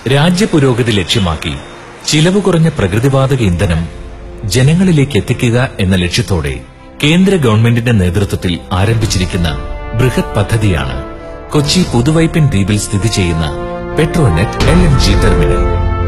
രാജ്യപുരോഗതി ലക്ഷ്യമാക്കി ചിലവ് കുറഞ്ഞ പ്രകൃതിവാതക ഇന്ധനം ജനങ്ങളിലേക്ക് എത്തിക്കുക എന്ന ലക്ഷ്യത്തോടെ കേന്ദ്ര ഗവൺമെന്റിന്റെ നേതൃത്വത്തിൽ ആരംഭിച്ചിരിക്കുന്ന ബൃഹത് പദ്ധതിയാണ് കൊച്ചി പുതുവൈപ്പിൻ ദ്വീപിൽ സ്ഥിതി ചെയ്യുന്ന Petronet L N G terminal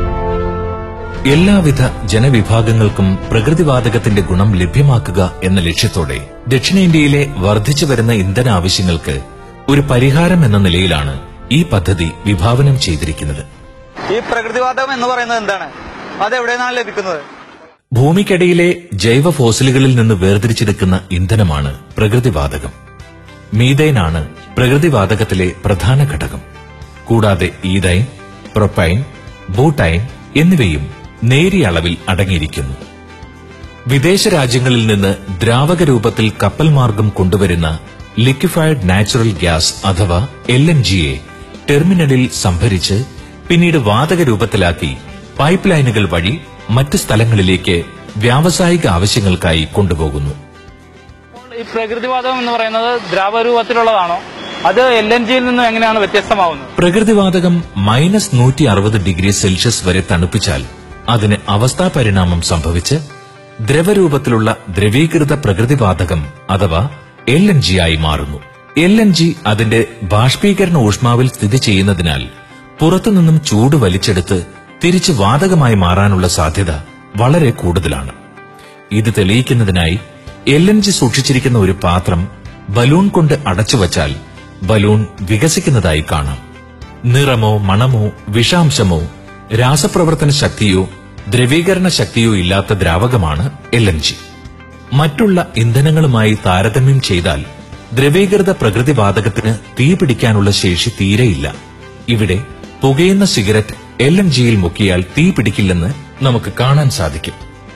എല്ലാവിധ ജനവിഭാഗങ്ങൾക്കും പ്രകൃതിവാതകത്തിന്റെ ഗുണം ലഭ്യമാക്കുക എന്ന ലക്ഷ്യത്തോടെ ദക്ഷിണേന്ത്യയിലെ വർദ്ധിച്ചു വരുന്ന ഇന്ധന ആവശ്യങ്ങൾക്ക് ഒരു പരിഹാരം എന്ന നിലയിലാണ് ഈ പദ്ധതി വിഭാവനം ചെയ്തിരിക്കുന്നത് ഈ പ്രകൃതിവാതകം എന്ന് പറയുന്നത് എന്താണ് അത് എവിടെ നിന്നാണ് ലഭിക്കുന്നത് ഭൂമിക്കടിയിലെ ജൈവ ഫോസിലുകളിൽ നിന്ന് വേർതിരിച്ചെടുക്കുന്ന ഇന്ധനമാണ് പ്രകൃതിവാതകം മീതൈനാണ് പ്രകൃതിവാതകത്തിലെ പ്രധാന ഘടകം കൂടാതെ ഈതൈൻ പ്രൊപ്പൈൻ ബൂട്ടൈൻ എന്നിവയും നേരിയ അളവിൽ അടങ്ങിയിരിക്കുന്നു വിദേശ രാജ്യങ്ങളിൽ നിന്ന് ദ്രാവക രൂപത്തിൽ കപ്പൽ മാർഗം കൊണ്ടുവരുന്ന ലിക്വിഫൈഡ് നാച്ചുറൽ ഗ്യാസ് അഥവാ എൽ എൻ ജിയെ ടെർമിനലിൽ സംഭരിച്ച് പിന്നീട് വാതക രൂപത്തിലാക്കി പൈപ്പ് ലൈനുകൾ വഴി മറ്റ് സ്ഥലങ്ങളിലേക്ക് വ്യാവസായിക ആവശ്യങ്ങൾക്കായി കൊണ്ടുപോകുന്നു ഈ പ്രകൃതിവാതകം എന്ന് പറയുന്നത് ദ്രാവരൂപത്തിലുള്ളതാണോ അത് എൽ എൻ ജിയിൽ നിന്നും എങ്ങനെയാണ് വ്യത്യസ്തമാവുന്നത് പ്രകൃതിവാതകം മൈനസ് നൂറ്റി അറുപത് ഡിഗ്രി സെൽഷ്യസ് വരെ തണുപ്പിച്ചാൽ അതിന് അവസ്ഥാ പരിണാമം സംഭവിച്ച് ദ്രവരൂപത്തിലുള്ള ദ്രവീകൃത പ്രകൃതിവാതകം അഥവാ എൽ എൻ ജി ആയി മാറുന്നു എൽ എൻ ജി അതിന്റെ ബാഷ്പീകരണ ഊഷ്മാവിൽ സ്ഥിതി ചെയ്യുന്നതിനാൽ പുറത്തുനിന്നും ചൂട് വലിച്ചെടുത്ത് തിരിച്ച് വാതകമായി മാറാനുള്ള സാധ്യത വളരെ കൂടുതലാണ് ഇത് തെളിയിക്കുന്നതിനായി എൽ എൻ ജി സൂക്ഷിച്ചിരിക്കുന്ന ഒരു പാത്രം ബലൂൺ കൊണ്ട് അടച്ചുവച്ചാൽ ബലൂൺ വികസിക്കുന്നതായി കാണാം നിറമോ മണമോ വിഷാംശമോ രാസപ്രവർത്തന ശക്തിയോ ദ്രവീകരണ ശക്തിയോ ഇല്ലാത്ത ദ്രാവകമാണ് എൽ എൻ ജി മറ്റുള്ള ഇന്ധനങ്ങളുമായി താരതമ്യം ചെയ്താൽ ദ്രവീകൃത പ്രകൃതിവാതകത്തിന് തീ പിടിക്കാനുള്ള ശേഷി തീരെയില്ല ഇവിടെ പുകയുന്ന സിഗരറ്റ് എൽ എൻ ജിയിൽ മുക്കിയാൽ തീ പിടിക്കില്ലെന്ന് നമുക്ക് കാണാൻ സാധിക്കും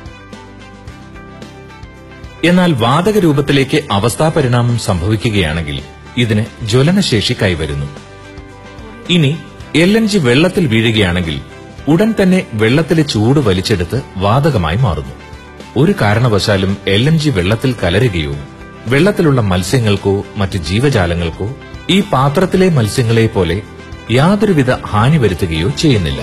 എന്നാൽ വാതക രൂപത്തിലേക്ക് അവസ്ഥാപരിണാമം സംഭവിക്കുകയാണെങ്കിൽ ഇതിന് ജ്വലനശേഷി കൈവരുന്നു ഇനി എൽ എൻ ജി വെള്ളത്തിൽ വീഴുകയാണെങ്കിൽ ഉടൻ തന്നെ വെള്ളത്തിലെ ചൂട് വലിച്ചെടുത്ത് വാതകമായി മാറുന്നു ഒരു കാരണവശാലും എൽ എൻ ജി വെള്ളത്തിൽ കലരുകയോ വെള്ളത്തിലുള്ള മത്സ്യങ്ങൾക്കോ മറ്റ് ജീവജാലങ്ങൾക്കോ ഈ പാത്രത്തിലെ മത്സ്യങ്ങളെ പോലെ യാതൊരുവിധ ഹാനി വരുത്തുകയോ ചെയ്യുന്നില്ല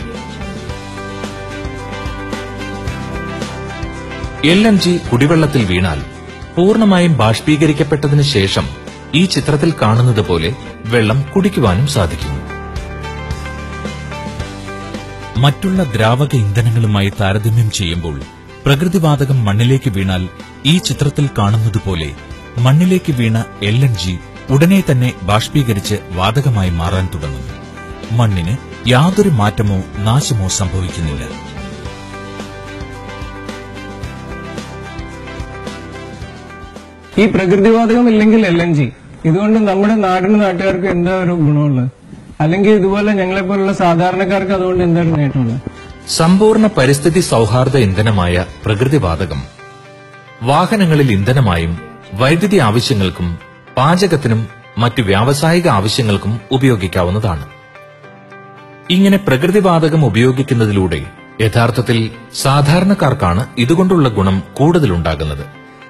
എൽ എൻ ജി കുടിവെള്ളത്തിൽ വീണാൽ പൂർണ്ണമായും ബാഷ്പീകരിക്കപ്പെട്ടതിനു ശേഷം ഈ ചിത്രത്തിൽ കാണുന്നത് പോലെ വെള്ളം കുടിക്കുവാനും സാധിക്കുന്നു മറ്റുള്ള ദ്രാവക ഇന്ധനങ്ങളുമായി താരതമ്യം ചെയ്യുമ്പോൾ പ്രകൃതിവാതകം മണ്ണിലേക്ക് വീണാൽ ഈ ചിത്രത്തിൽ കാണുന്നതുപോലെ മണ്ണിലേക്ക് വീണ എൽ എൻ ജി ഉടനെ തന്നെ ബാഷ്പീകരിച്ച് വാതകമായി മാറാൻ തുടങ്ങുന്നു മണ്ണിന് യാതൊരു മാറ്റമോ നാശമോ സംഭവിക്കുന്നില്ല ഈ പ്രകൃതിവാതകം ഇല്ലെങ്കിൽ എൽ എൻ ജി ഇതുകൊണ്ട് നമ്മുടെ നാടിന് നാട്ടുകാർക്ക് എന്താ ഒരു ഗുണമുള്ളത് അല്ലെങ്കിൽ ഇതുപോലെ ഞങ്ങളെ പോലുള്ള സാധാരണക്കാർക്ക് അതുകൊണ്ട് എന്താണ് നേട്ടമുള്ളത് സമ്പൂർണ്ണ പരിസ്ഥിതി സൗഹാർദ്ദ ഇന്ധനമായ പ്രകൃതിവാതകം വാഹനങ്ങളിൽ ഇന്ധനമായും വൈദ്യുതി ആവശ്യങ്ങൾക്കും പാചകത്തിനും മറ്റു വ്യാവസായിക ആവശ്യങ്ങൾക്കും ഉപയോഗിക്കാവുന്നതാണ് ഇങ്ങനെ പ്രകൃതിവാതകം ഉപയോഗിക്കുന്നതിലൂടെ യഥാർത്ഥത്തിൽ സാധാരണക്കാർക്കാണ് ഇതുകൊണ്ടുള്ള ഗുണം കൂടുതലുണ്ടാകുന്നത്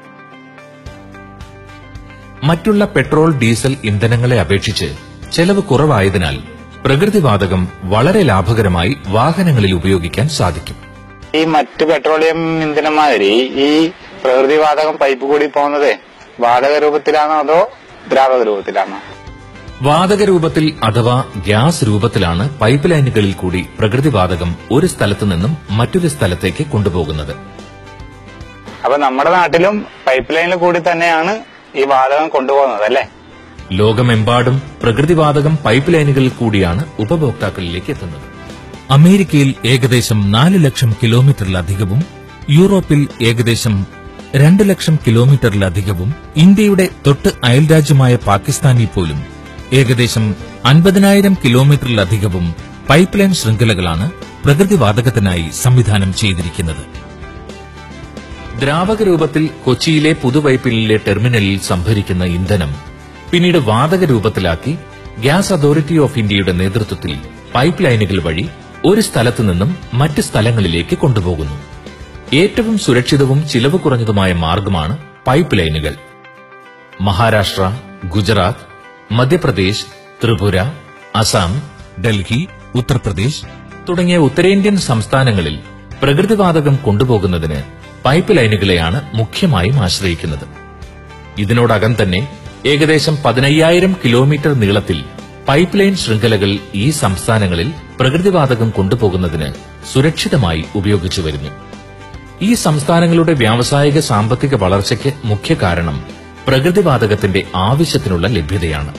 മറ്റുള്ള പെട്രോൾ ഡീസൽ ഇന്ധനങ്ങളെ അപേക്ഷിച്ച് ചെലവ് കുറവായതിനാൽ പ്രകൃതിവാതകം വളരെ ലാഭകരമായി വാഹനങ്ങളിൽ ഉപയോഗിക്കാൻ സാധിക്കും ഈ മറ്റ് പെട്രോളിയം ഇന്ധനമാതിരി ഈ പ്രകൃതിവാതകം പൈപ്പ് കൂടി പോകുന്നത് വാതക രൂപത്തിലാണോ അതോ ദ്രാവക രൂപത്തിലാണോ വാതക രൂപത്തിൽ അഥവാ ഗ്യാസ് രൂപത്തിലാണ് പൈപ്പ് ലൈനുകളിൽ കൂടി പ്രകൃതിവാതകം ഒരു സ്ഥലത്തു നിന്നും മറ്റൊരു സ്ഥലത്തേക്ക് കൊണ്ടുപോകുന്നത് അപ്പൊ നമ്മുടെ നാട്ടിലും പൈപ്പ് ലൈനിൽ കൂടി തന്നെയാണ് ഈ വാതകം കൊണ്ടുപോകുന്നത് അല്ലേ ലോകമെമ്പാടും പ്രകൃതിവാതകം പൈപ്പ് ലൈനുകളിൽ കൂടിയാണ് ഉപഭോക്താക്കളിലേക്ക് എത്തുന്നത് അമേരിക്കയിൽ ഏകദേശം നാല് ലക്ഷം കിലോമീറ്ററിലധികവും യൂറോപ്പിൽ ഏകദേശം രണ്ട് ലക്ഷം കിലോമീറ്ററിലധികവും ഇന്ത്യയുടെ തൊട്ട് അയൽരാജ്യമായ പാകിസ്ഥാനിൽ പോലും ഏകദേശം അൻപതിനായിരം കിലോമീറ്ററിലധികവും പൈപ്പ് ലൈൻ ശൃംഖലകളാണ് പ്രകൃതിവാതകത്തിനായി സംവിധാനം ചെയ്തിരിക്കുന്നത് ദ്രാവക രൂപത്തിൽ കൊച്ചിയിലെ പുതുവൈപ്പിലെ ടെർമിനലിൽ സംഭരിക്കുന്ന ഇന്ധനം പിന്നീട് വാതക രൂപത്തിലാക്കി ഗ്യാസ് അതോറിറ്റി ഓഫ് ഇന്ത്യയുടെ നേതൃത്വത്തിൽ പൈപ്പ് ലൈനുകൾ വഴി ഒരു സ്ഥലത്തു നിന്നും മറ്റ് സ്ഥലങ്ങളിലേക്ക് കൊണ്ടുപോകുന്നു ഏറ്റവും സുരക്ഷിതവും ചിലവ് കുറഞ്ഞതുമായ മാർഗമാണ് പൈപ്പ് ലൈനുകൾ മഹാരാഷ്ട്ര ഗുജറാത്ത് മധ്യപ്രദേശ് ത്രിപുര അസം ഡൽഹി ഉത്തർപ്രദേശ് തുടങ്ങിയ ഉത്തരേന്ത്യൻ സംസ്ഥാനങ്ങളിൽ പ്രകൃതിവാതകം കൊണ്ടുപോകുന്നതിന് പൈപ്പ് ലൈനുകളെയാണ് മുഖ്യമായും ആശ്രയിക്കുന്നത് ഇതിനോടകം തന്നെ ഏകദേശം പതിനയ്യായിരം കിലോമീറ്റർ നീളത്തിൽ പൈപ്പ് ലൈൻ ശൃംഖലകൾ ഈ സംസ്ഥാനങ്ങളിൽ പ്രകൃതിവാതകം കൊണ്ടുപോകുന്നതിന് സുരക്ഷിതമായി ഉപയോഗിച്ചു വരുന്നു ഈ സംസ്ഥാനങ്ങളുടെ വ്യാവസായിക സാമ്പത്തിക വളർച്ചയ്ക്ക് മുഖ്യ കാരണം പ്രകൃതിവാതകത്തിന്റെ ആവശ്യത്തിനുള്ള ലഭ്യതയാണ്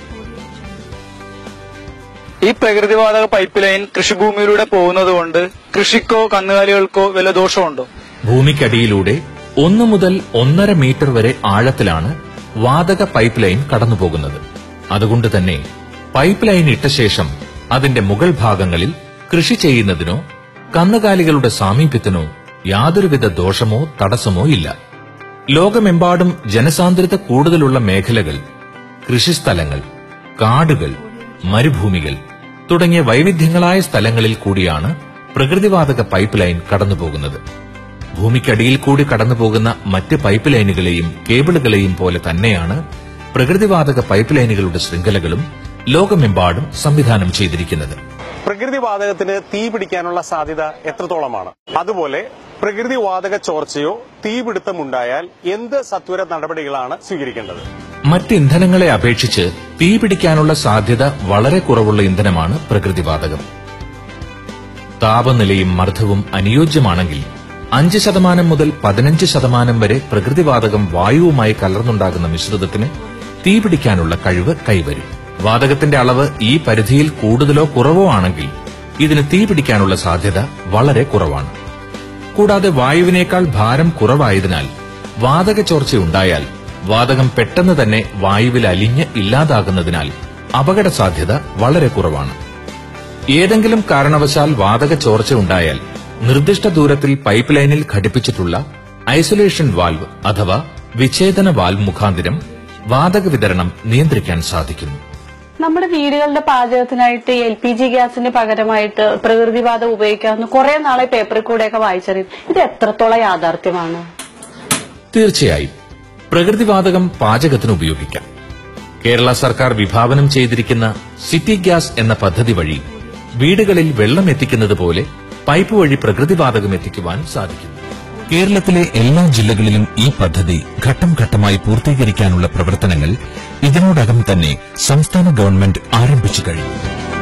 ഈ പ്രകൃതിവാതക പൈപ്പ് ലൈൻ കൃഷിഭൂമിയിലൂടെ പോകുന്നത് കൊണ്ട് കൃഷിക്കോ കന്നുകാലികൾക്കോ വല്ല ദോഷമുണ്ടോ ഭൂമിക്കടിയിലൂടെ ഒന്നു മുതൽ ഒന്നര മീറ്റർ വരെ ആഴത്തിലാണ് വാതക പൈപ്പ് ലൈൻ കടന്നുപോകുന്നത് അതുകൊണ്ട് തന്നെ പൈപ്പ് ലൈൻ ഇട്ട ശേഷം അതിന്റെ മുകൾ ഭാഗങ്ങളിൽ കൃഷി ചെയ്യുന്നതിനോ കന്നുകാലികളുടെ സാമീപ്യത്തിനോ യാതൊരുവിധ ദോഷമോ തടസ്സമോ ഇല്ല ലോകമെമ്പാടും ജനസാന്ദ്രത കൂടുതലുള്ള മേഖലകൾ കൃഷിസ്ഥലങ്ങൾ കാടുകൾ മരുഭൂമികൾ തുടങ്ങിയ വൈവിധ്യങ്ങളായ സ്ഥലങ്ങളിൽ കൂടിയാണ് പ്രകൃതിവാതക പൈപ്പ് ലൈൻ കടന്നുപോകുന്നത് ഭൂമിക്കടിയിൽ കൂടി കടന്നുപോകുന്ന മറ്റ് പൈപ്പ് ലൈനുകളെയും കേബിളുകളെയും പോലെ തന്നെയാണ് പ്രകൃതിവാതക പൈപ്പ് ലൈനുകളുടെ ശൃംഖലകളും ലോകമെമ്പാടും സംവിധാനം ചെയ്തിരിക്കുന്നത് പ്രകൃതിവാതകത്തിന് തീ പിടിക്കാനുള്ള സാധ്യത എത്രത്തോളമാണ് അതുപോലെ പ്രകൃതിവാതക ചോർച്ചയോ തീപിടുത്തമുണ്ടായാൽ എന്ത് സത്വര നടപടികളാണ് സ്വീകരിക്കേണ്ടത് മറ്റ് ഇന്ധനങ്ങളെ അപേക്ഷിച്ച് തീ പിടിക്കാനുള്ള സാധ്യത വളരെ കുറവുള്ള ഇന്ധനമാണ് പ്രകൃതിവാതകം താപനിലയും മർദ്ദവും അനുയോജ്യമാണെങ്കിൽ അഞ്ച് ശതമാനം മുതൽ പതിനഞ്ച് ശതമാനം വരെ പ്രകൃതിവാതകം വായുവുമായി കലർന്നുണ്ടാകുന്ന മിശ്രിതത്തിന് തീപിടിക്കാനുള്ള കഴിവ് കൈവരും വാതകത്തിന്റെ അളവ് ഈ പരിധിയിൽ കൂടുതലോ കുറവോ ആണെങ്കിൽ ഇതിന് തീപിടിക്കാനുള്ള സാധ്യത വളരെ കുറവാണ് കൂടാതെ വായുവിനേക്കാൾ ഭാരം കുറവായതിനാൽ വാതക ചോർച്ചയുണ്ടായാൽ വാതകം പെട്ടെന്ന് തന്നെ വായുവിൽ അലിഞ്ഞ് ഇല്ലാതാകുന്നതിനാൽ അപകട സാധ്യത വളരെ കുറവാണ് ഏതെങ്കിലും കാരണവശാൽ വാതക ചോർച്ച ഉണ്ടായാൽ നിർദ്ദിഷ്ട ദൂരത്തിൽ പൈപ്പ് ലൈനിൽ ഘടിപ്പിച്ചിട്ടുള്ള ഐസൊലേഷൻ വാൽവ് അഥവാ വിച്ഛേദന വാൽവ് മുഖാന്തിരം വാതക വിതരണം നിയന്ത്രിക്കാൻ സാധിക്കുന്നു നമ്മുടെ വീടുകളുടെ പാചകത്തിനായിട്ട് എൽ പി ജി ഗ്യാസിന് പകരമായിട്ട് പ്രകൃതിവാതം ഉപയോഗിക്കാമെന്ന് കുറെ നാളെ പേപ്പറിൽ കൂടെയൊക്കെ വായിച്ചറിയും ഇത് എത്രത്തോളം യാഥാർത്ഥ്യമാണ് തീർച്ചയായും പ്രകൃതിവാതകം പാചകത്തിന് ഉപയോഗിക്കാം കേരള സർക്കാർ വിഭാവനം ചെയ്തിരിക്കുന്ന സിറ്റി ഗ്യാസ് എന്ന പദ്ധതി വഴി വീടുകളിൽ വെള്ളം എത്തിക്കുന്നത് പോലെ പൈപ്പ് വഴി പ്രകൃതിവാതകം എത്തിക്കുവാൻ സാധിക്കുന്നു കേരളത്തിലെ എല്ലാ ജില്ലകളിലും ഈ പദ്ധതി ഘട്ടം ഘട്ടമായി പൂർത്തീകരിക്കാനുള്ള പ്രവർത്തനങ്ങൾ ഇതിനോടകം തന്നെ സംസ്ഥാന ഗവൺമെന്റ് ആരംഭിച്ചു കഴിഞ്ഞു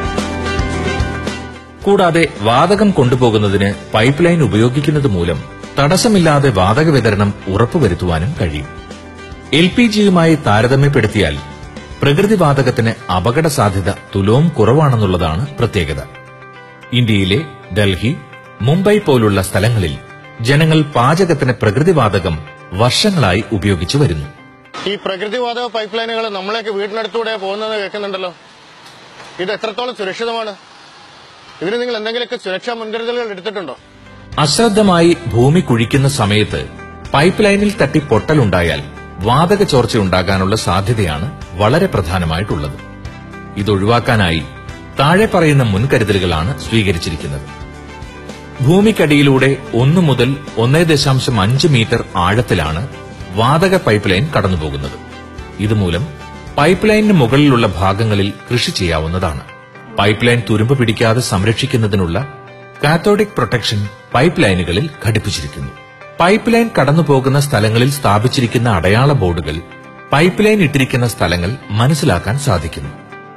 കൂടാതെ വാതകം കൊണ്ടുപോകുന്നതിന് പൈപ്പ് ലൈൻ ഉപയോഗിക്കുന്നത് മൂലം തടസ്സമില്ലാതെ വാതക വിതരണം ഉറപ്പുവരുത്തുവാനും കഴിയും എൽ പി ജിയുമായി താരതമ്യപ്പെടുത്തിയാൽ പ്രകൃതിവാതകത്തിന് അപകട സാധ്യത തുലോം കുറവാണെന്നുള്ളതാണ് പ്രത്യേകത ഇന്ത്യയിലെ ഡൽഹി മുംബൈ പോലുള്ള സ്ഥലങ്ങളിൽ ജനങ്ങൾ പാചകത്തിന് പ്രകൃതിവാതകം വർഷങ്ങളായി ഉപയോഗിച്ചു വരുന്നു ഈ പ്രകൃതിവാതക പൈപ്പ് ലൈനുകൾ നമ്മളെയൊക്കെ വീടിനടുത്തൂടെ പോകുന്നത് കേൾക്കുന്നുണ്ടല്ലോ ഇത് എത്രത്തോളം സുരക്ഷിതമാണ് ഇതിന് നിങ്ങൾ എന്തെങ്കിലുമൊക്കെ സുരക്ഷാ മുൻകരുതലുകൾ എടുത്തിട്ടുണ്ടോ അശ്രദ്ധമായി ഭൂമി കുഴിക്കുന്ന സമയത്ത് പൈപ്പ് ലൈനിൽ തട്ടി പൊട്ടലുണ്ടായാൽ വാതക ചോർച്ചയുണ്ടാകാനുള്ള സാധ്യതയാണ് വളരെ പ്രധാനമായിട്ടുള്ളത് ഇതൊഴിവാക്കാനായി താഴെ പറയുന്ന മുൻകരുതലുകളാണ് സ്വീകരിച്ചിരിക്കുന്നത് ഭൂമിക്കടിയിലൂടെ ഒന്നു മുതൽ ഒന്നേ ദശാംശം അഞ്ച് മീറ്റർ ആഴത്തിലാണ് വാതക പൈപ്പ് ലൈൻ കടന്നുപോകുന്നത് ഇതുമൂലം പൈപ്പ് ലൈനിന് മുകളിലുള്ള ഭാഗങ്ങളിൽ കൃഷി ചെയ്യാവുന്നതാണ് പൈപ്പ് ലൈൻ തുരുമ്പ് പിടിക്കാതെ സംരക്ഷിക്കുന്നതിനുള്ള കാത്തോഡിക് പ്രൊട്ടക്ഷൻ പൈപ്പ് ലൈനുകളിൽ ഘടിപ്പിച്ചിരിക്കുന്നു പൈപ്പ് ലൈൻ കടന്നുപോകുന്ന സ്ഥലങ്ങളിൽ സ്ഥാപിച്ചിരിക്കുന്ന അടയാള ബോർഡുകൾ പൈപ്പ് ലൈൻ ഇട്ടിരിക്കുന്ന സ്ഥലങ്ങൾ മനസ്സിലാക്കാൻ സാധിക്കുന്നു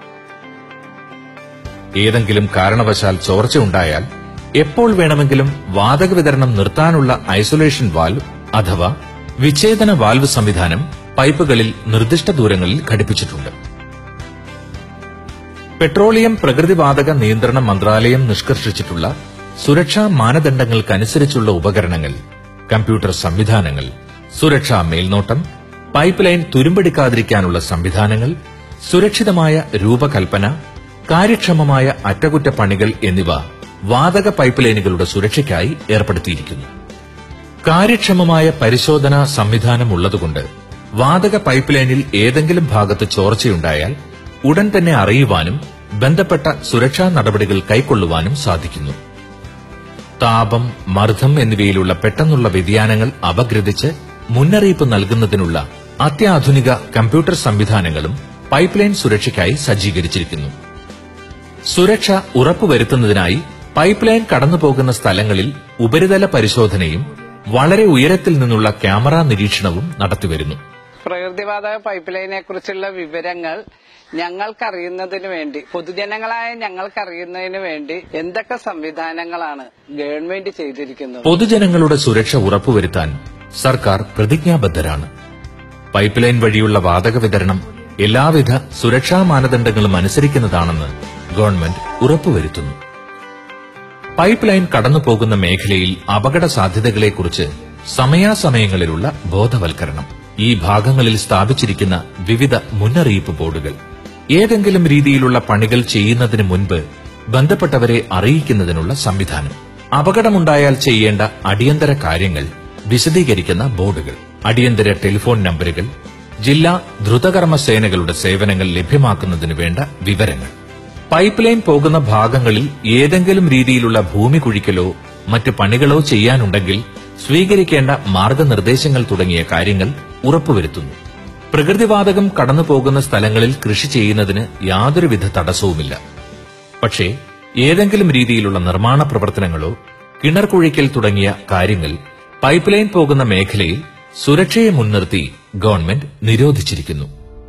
ഏതെങ്കിലും കാരണവശാൽ ചോർച്ച ഉണ്ടായാൽ എപ്പോൾ വേണമെങ്കിലും വാതക വിതരണം നിർത്താനുള്ള ഐസൊലേഷൻ വാൽവ് അഥവാ വിച്ഛേദന വാൽവ് സംവിധാനം പൈപ്പുകളിൽ നിർദ്ദിഷ്ട ദൂരങ്ങളിൽ ഘടിപ്പിച്ചിട്ടുണ്ട് പെട്രോളിയം പ്രകൃതിവാതക നിയന്ത്രണ മന്ത്രാലയം നിഷ്കർഷിച്ചിട്ടുള്ള സുരക്ഷാ മാനദണ്ഡങ്ങൾക്കനുസരിച്ചുള്ള ഉപകരണങ്ങൾ കമ്പ്യൂട്ടർ സംവിധാനങ്ങൾ സുരക്ഷാ മേൽനോട്ടം പൈപ്പ് ലൈൻ തുരുമ്പെടുക്കാതിരിക്കാനുള്ള സംവിധാനങ്ങൾ സുരക്ഷിതമായ രൂപകൽപ്പന കാര്യക്ഷമമായ അറ്റകുറ്റപ്പണികൾ എന്നിവ വാതക പൈപ്പ് ലൈനുകളുടെ സുരക്ഷയ്ക്കായി ഏർപ്പെടുത്തിയിരിക്കുന്നു കാര്യക്ഷമമായ പരിശോധനാ സംവിധാനം ഉള്ളതുകൊണ്ട് വാതക പൈപ്പ് ലൈനിൽ ഏതെങ്കിലും ഭാഗത്ത് ചോർച്ചയുണ്ടായാൽ ഉടൻ തന്നെ അറിയുവാനും ബന്ധപ്പെട്ട സുരക്ഷാ നടപടികൾ കൈക്കൊള്ളുവാനും സാധിക്കുന്നു താപം മർദ്ദം എന്നിവയിലുള്ള പെട്ടെന്നുള്ള വ്യതിയാനങ്ങൾ അപഗ്രഥിച്ച് മുന്നറിയിപ്പ് നൽകുന്നതിനുള്ള അത്യാധുനിക കമ്പ്യൂട്ടർ സംവിധാനങ്ങളും പൈപ്പ് ലൈൻ സുരക്ഷയ്ക്കായി സജ്ജീകരിച്ചിരിക്കുന്നു സുരക്ഷ ഉറപ്പുവരുത്തുന്നതിനായി പൈപ്പ് ലൈൻ കടന്നുപോകുന്ന സ്ഥലങ്ങളിൽ ഉപരിതല പരിശോധനയും വളരെ ഉയരത്തിൽ നിന്നുള്ള ക്യാമറ നിരീക്ഷണവും നടത്തിവരുന്നു പ്രകൃതിവാതക പൈപ്പ് ലൈനെ കുറിച്ചുള്ള വിവരങ്ങൾ ഞങ്ങൾക്കറിയുന്നതിന് വേണ്ടി പൊതുജനങ്ങളായ ഞങ്ങൾക്കറിയുന്നതിന് വേണ്ടി എന്തൊക്കെ സംവിധാനങ്ങളാണ് ഗവൺമെന്റ് ചെയ്തിരിക്കുന്നത് പൊതുജനങ്ങളുടെ സുരക്ഷ ഉറപ്പുവരുത്താൻ സർക്കാർ പ്രതിജ്ഞാബദ്ധരാണ് പൈപ്പ് ലൈൻ വഴിയുള്ള വാതക വിതരണം എല്ലാവിധ സുരക്ഷാ മാനദണ്ഡങ്ങളും അനുസരിക്കുന്നതാണെന്ന് ഗവൺമെന്റ് ഉറപ്പുവരുത്തുന്നു പൈപ്പ് ലൈൻ കടന്നുപോകുന്ന മേഖലയിൽ അപകട സാധ്യതകളെക്കുറിച്ച് സമയാസമയങ്ങളിലുള്ള ബോധവൽക്കരണം ഈ ഭാഗങ്ങളിൽ സ്ഥാപിച്ചിരിക്കുന്ന വിവിധ മുന്നറിയിപ്പ് ബോർഡുകൾ ഏതെങ്കിലും രീതിയിലുള്ള പണികൾ ചെയ്യുന്നതിന് മുൻപ് ബന്ധപ്പെട്ടവരെ അറിയിക്കുന്നതിനുള്ള സംവിധാനം അപകടമുണ്ടായാൽ ചെയ്യേണ്ട അടിയന്തര കാര്യങ്ങൾ വിശദീകരിക്കുന്ന ബോർഡുകൾ അടിയന്തര ടെലിഫോൺ നമ്പറുകൾ ജില്ലാ ദ്രുതകർമ്മ സേനകളുടെ സേവനങ്ങൾ ലഭ്യമാക്കുന്നതിന് വേണ്ട വിവരങ്ങൾ പൈപ്പ് ലൈൻ പോകുന്ന ഭാഗങ്ങളിൽ ഏതെങ്കിലും രീതിയിലുള്ള ഭൂമി കുഴിക്കലോ മറ്റു പണികളോ ചെയ്യാനുണ്ടെങ്കിൽ സ്വീകരിക്കേണ്ട മാർഗനിർദ്ദേശങ്ങൾ തുടങ്ങിയ കാര്യങ്ങൾ ഉറപ്പുവരുത്തുന്നു പ്രകൃതിവാതകം കടന്നുപോകുന്ന സ്ഥലങ്ങളിൽ കൃഷി ചെയ്യുന്നതിന് യാതൊരുവിധ തടസ്സവുമില്ല പക്ഷേ ഏതെങ്കിലും രീതിയിലുള്ള നിർമ്മാണ പ്രവർത്തനങ്ങളോ കിണർ കുഴിക്കൽ തുടങ്ങിയ കാര്യങ്ങൾ പൈപ്പ് ലൈൻ പോകുന്ന മേഖലയിൽ സുരക്ഷയെ മുൻനിർത്തി ഗവൺമെന്റ് നിരോധിച്ചിരിക്കുന്നു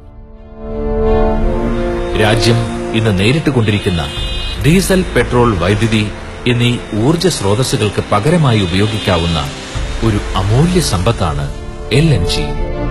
രാജ്യം ഇന്ന് നേരിട്ടുകൊണ്ടിരിക്കുന്ന ഡീസൽ പെട്രോൾ വൈദ്യുതി എന്നീ ഊർജ സ്രോതസ്സുകൾക്ക് പകരമായി ഉപയോഗിക്കാവുന്ന ഒരു അമൂല്യ സമ്പത്താണ് എൽ എൻ ജി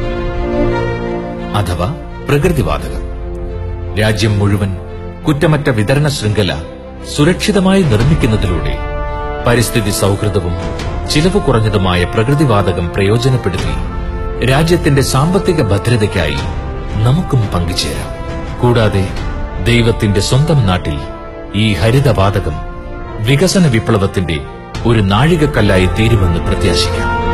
അഥവാ പ്രകൃതിവാതകം രാജ്യം മുഴുവൻ കുറ്റമറ്റ വിതരണ ശൃംഖല സുരക്ഷിതമായി നിർമ്മിക്കുന്നതിലൂടെ പരിസ്ഥിതി സൗഹൃദവും ചിലവ് കുറഞ്ഞതുമായ പ്രകൃതിവാതകം പ്രയോജനപ്പെടുത്തി രാജ്യത്തിന്റെ സാമ്പത്തിക ഭദ്രതയ്ക്കായി നമുക്കും പങ്കുചേരാം കൂടാതെ ദൈവത്തിന്റെ സ്വന്തം നാട്ടിൽ ഈ ഹരിതവാതകം വികസന വിപ്ലവത്തിന്റെ ഒരു നാഴികക്കല്ലായി തീരുമെന്ന് പ്രത്യാശിക്കാം